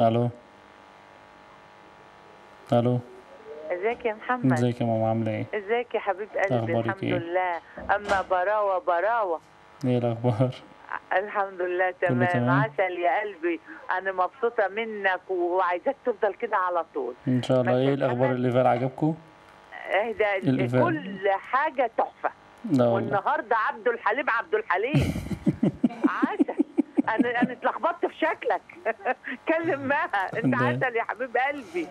الو الو ازيك يا محمد ازيك يا ماما عامله ايه ازيك يا حبيب قلبي أخبارك الحمد إيه؟ لله اما براوه براوه ايه الاخبار الحمد لله تمام تمام؟ عسل يا قلبي انا مبسوطه منك وعايزاك تفضل كده على طول ان شاء الله بس ايه الاخبار كمان- اللي فات عجبكم اهدى الإيفان. كل حاجه تحفه لا والله والنهارده عبد الحليم عبد الحليم عسل انا انا اتلخبطت في شكلك كلم مها انت ده. عسل يا حبيب قلبي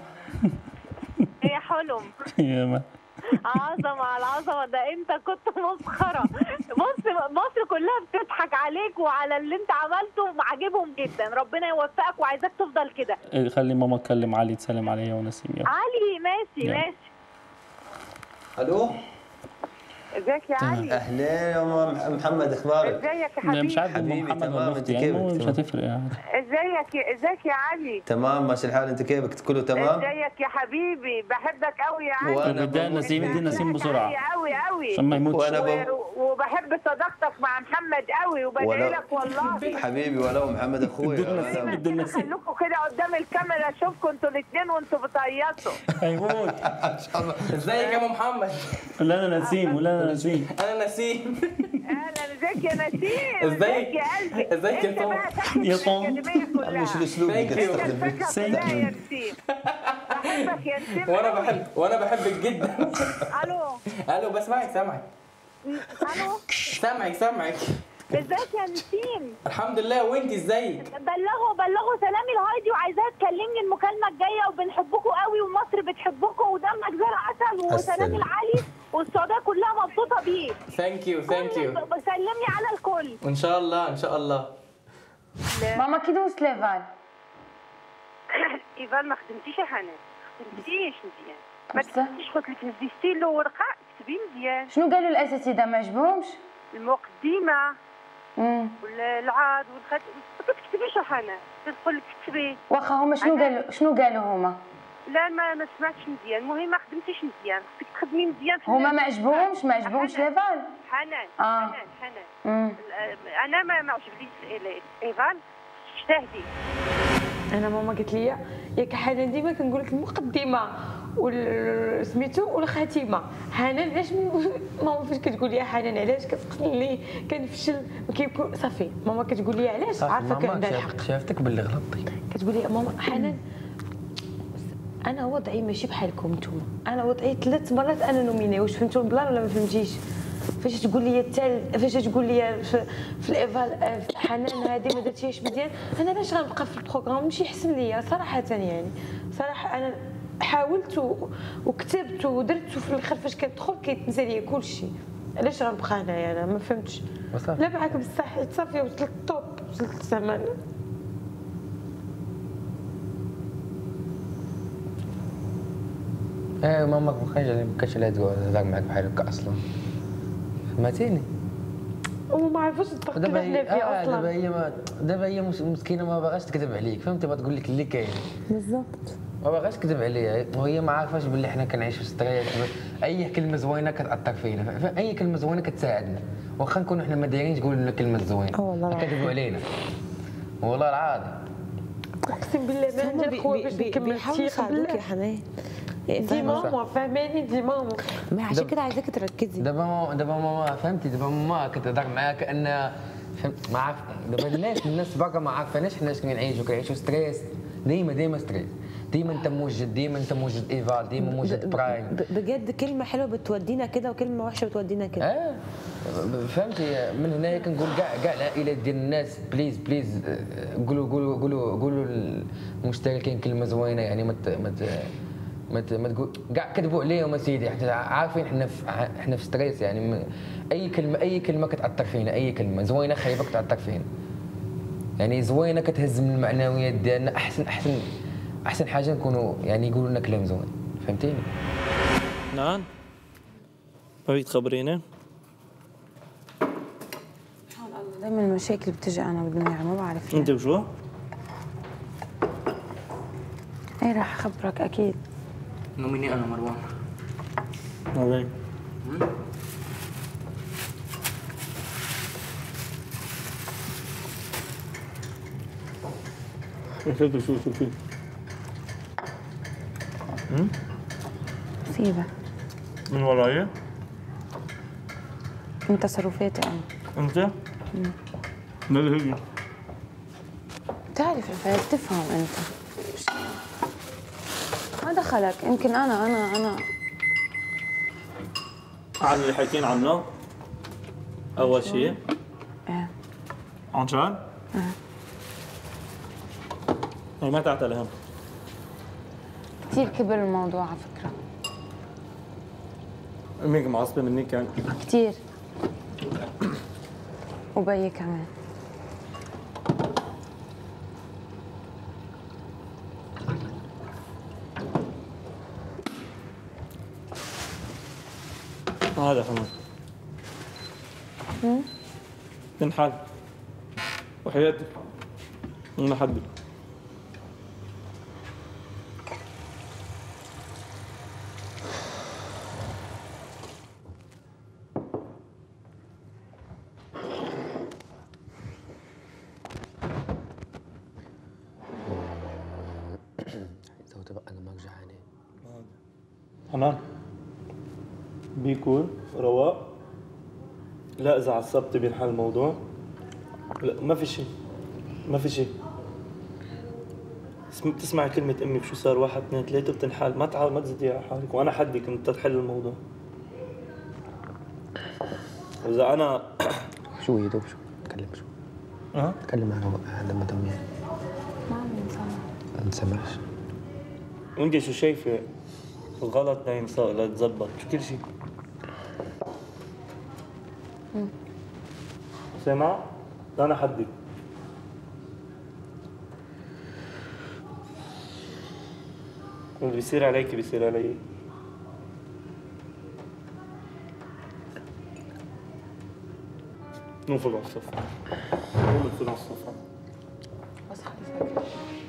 يا حلم يا ما عظمة على العظمة ده انت كنت مسخرة بص مصر كلها بتضحك عليك وعلى اللي انت عملته عاجبهم جدا ربنا يوفقك وعايزاك تفضل كده إيه، خلي ماما تكلم علي تسلم عليا ونسيم يلا علي ماشي يلا. ماشي الو ازيك يا علي اهلين يا ماما محمد اخبارك ازيك يا لا حبيبي مش عارف ام حبيبي، محمد تمام، ولا أنت اختي يعني كيفك؟ مو- مش تمام. هتفرق يعني ازيك يا- ازيك يا علي تمام ماشي الحال انت كيفك كله تمام ازيك يا حبيبي بحبك قوي يا علي وأنا طب اديها بموت نسيم ادي نسيم بسرعه قوي قوي عشان ما يموتش وأنا بم- و- وبحب صداقتك مع محمد قوي وبدعي ولو- لك والله حبيبي ولو محمد اخوي ادينا ولا- نسيم ادينا نسيم خليكم كده قدام الكاميرا اشوفكم انتوا الاثنين وانتوا بتعيطوا هيموت ازيك يا ام محمد ولا انا نسيم ولا انا نسيم انا نسيم اهلا ازيك يا نسيم ازيك؟ يا قلبي ازيك يا انت طم؟ بقى تاخد يا طم؟ الأكاديمية كلها. مش الاسلوب اللي Thank you. انت تستخدم فيه الفكره Thank كلها you. يا نسيم بحبك يا نسيم وانا قوي. بحب وانا بحبك جدا الو الو بسمعك سامعك الو سامعك سامعك ازيك يا نسيم الحمد لله وانت ازيك بلغوا بلغوا سلامي لهايدي وعايزاها تكلمني المكالمة الجاية وبنحبكم قوي ومصر بتحبكم ودمك زي العسل وسلامي السلام. لعلي والسعودية كلها مبسوطة بيه ثانك يو ثانك يو بسلمني على الكل وان شاء الله ان شاء الله ماما كي دوزت ليفال ايفان ما خدمتيش يا حنان ما خدمتيش مزيان ما بصح. كتبتيش قلت لك نزلتي له ورقه كتبي مزيان شنو قالوا الاساتذه ما عجبهمش المقدمه مم. والعاد والخد ما كتكتبيش يا حنان تدخل لك تكتبي واخا هما شنو قالوا شنو قالوا هما لا ما ما سمعتش مزيان المهم ما خدمتيش مزيان خصك تخدمي مزيان في هما ال- ما عجبهمش ما عجبهمش حنان. ليفال حنان آه. حنان حنان مم. انا ما ما عجبنيش ايفان اجتهدي انا ماما قالت لي ياك حنان ديما كنقول لك المقدمه وال- سميتو والخاتمه حنان علاش م- ماما فاش كتقول لي حنان علاش كتقول لي كنفشل كيكون صافي ماما كتقول لي علاش عارفه كان عندها الحق شافتك باللي غلطتي كتقول لي ماما حنان انا وضعي ماشي بحالكم نتوما انا وضعي ثلاث مرات انا نوميني واش فهمتوا البلان ولا ما فهمتيش فاش تقول لي التال فاش تقول لي في, في الايفال آه، في حنان هذه ما درتيهاش مزيان انا علاش غنبقى في البروغرام ماشي يحسن ليا صراحه يعني صراحه انا حاولت و- وكتبت ودرت وفي الاخر فاش كندخل كيتنسى ليا كلشي علاش غنبقى هنايا انا ما فهمتش وصافي. لا معاك بصح صافي وصلت الطوب وصلت زعما ايه ماما ما كانش ما كانش لا تقول هذاك معك بحال هكا اصلا فهمتيني وما عرفوش الضغط اللي دابا حنا هي فيه آه دابا اصلا هي ما دابا هي مس- مسكينه ما باغاش تكذب عليك فهمتي ما تقول لك اللي كاين بالضبط ما باغاش تكذب عليا وهي ما عارفاش باللي حنا كنعيشوا في ستريس اي كلمه زوينه كتاثر فينا ف- ف- اي كلمه زوينه كتساعدنا واخا نكونوا حنا ما دايرينش تقول لنا كلمه زوينه آه والله العظيم. كذبوا علينا والله العظيم اقسم بالله ما هما عندي بي- القوه بي- باش بي- نكمل بيحاولوا الثقه يساعدوك يا بالله حنان دي فاهمة؟ ماما فهماني دي ماما ما عشان دب- كده عايزاك تركزي دابا ماما دابا ماما فهمتي دابا ماما كتهضر معاها كان فهمت ما عارف دابا الناس الناس برا ما عارفاناش حنا اش كنعيشوا كنعيشوا ستريس ديما ديما ستريس ديما انت موجد ديما انت موجد ايفال ديما موجد برايم ب- بجد كلمه حلوه بتودينا كده وكلمه وحشه بتودينا كده اه فهمتي من هنايا كنقول كاع كاع العائلات ديال الناس بليز بليز آه، قولوا قولوا قولوا قولوا للمشتركين كلمه زوينه يعني ما ت- ما ت- ما ت- ما تقول كاع كذبوا عليهم اسيدي حنا عارفين حنا في حنا في ستريس يعني م- اي كلمه اي كلمه كتاثر فينا اي كلمه زوينه خايبه كتاثر فينا يعني زوينه كتهز من المعنويات ديالنا احسن احسن احسن حاجه نكونوا يعني يقولوا لنا كلام زوين فهمتيني نعم ما تخبرينا دائما المشاكل بتجي انا بالدنيا ما بعرف انت وشو ايه راح اخبرك اكيد نوميني انا مروان عليك شوفي شو شوفي سيبها من وراي من تصرفاتي انا انت ما اللي هي بتعرف البنات تفهم انت ما دخلك يمكن انا انا انا عن اللي حاكيين عنه اول شيء ايه عن جد؟ هي ما تعتل هم كثير كبر الموضوع على فكره امك معصبه مني كان كثير وبيي كمان هذا كمان تنحل وحياتي انا حدي زود بقى انا ما جعانه حنان بي كول رواق لا اذا عصبت بينحل الموضوع لا ما في شيء ما في شيء اسم- تسمعي كلمة أمي بشو صار واحد اثنين ثلاثة بتنحل ما تعال ما تزيدي على حالك وأنا حدك أنت تحل الموضوع وإذا أنا شو هي دوب شو تكلم شو أه؟ تكلم معنا لما دم يعني ما عم نسمع ما نسمعش وأنت شو شايفة الغلط لا ينصاق لا تزبط شو كل شيء سامع؟ أنا حدك واللي بيصير عليك بيصير علي نوفل على الصف نوفل على الصف بصحى الفجر